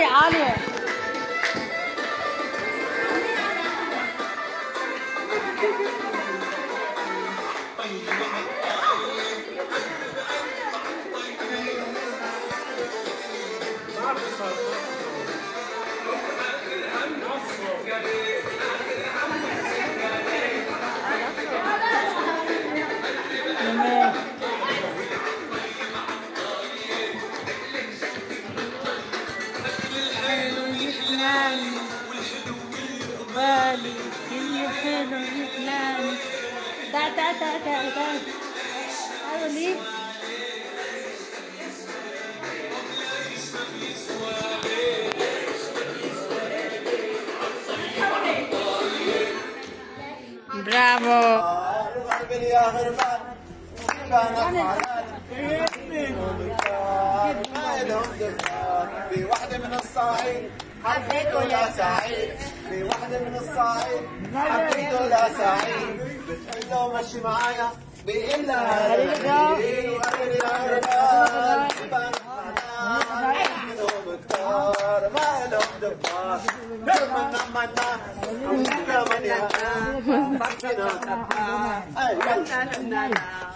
عالية جميل. حلو يحلاني بالي كل حلو يحلاني دا دا دا دا دا ايوه ليه برافو غربل يا غربان في واحدة من الصعيد حبيته يا سعيد في واحدة من الصعيد حبيته يا سعيد بتقول له مشي معايا بيقول لها غريب وغريب يا غربان غربان معنا مكتار ما لهم دبار منا منا ومنا منا فكنا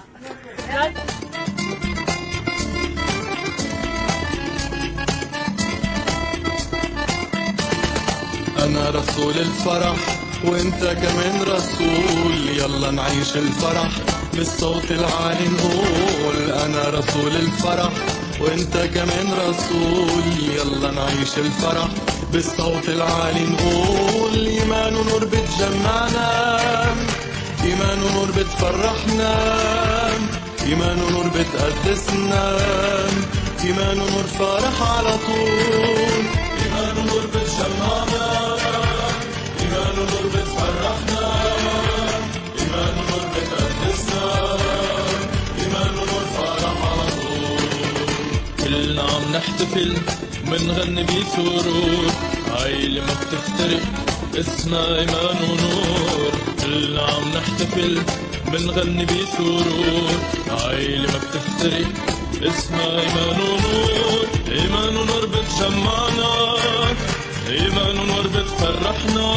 أنا رسول الفرح وانت كمان رسول يلا نعيش الفرح بالصوت العالي نقول أنا رسول الفرح وانت كمان رسول يلا نعيش الفرح بالصوت العالي نقول إيمان ونور بتجمعنا إيمان ونور بتفرحنا إيمان ونور بتقدسنا إيمان ونور فرح على طول إيمان ونور بتجمعنا إيمان ونور بتفرحنا إيمان ونور بتقدسنا إيمان ونور فرح على طول كلنا عم نحتفل منغني بسرور عيلة ما بتفترق اسمها إيمان ونور كلنا عم نحتفل منغني بسرور عيلة ما بتفترق اسمها إيمان ونور إيمان ونور بتجمعنا إيمان ونور بتفرحنا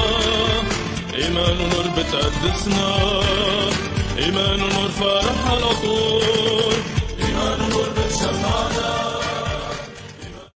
إيمان ونور بتقدسنا إيمان ونور فرح على طول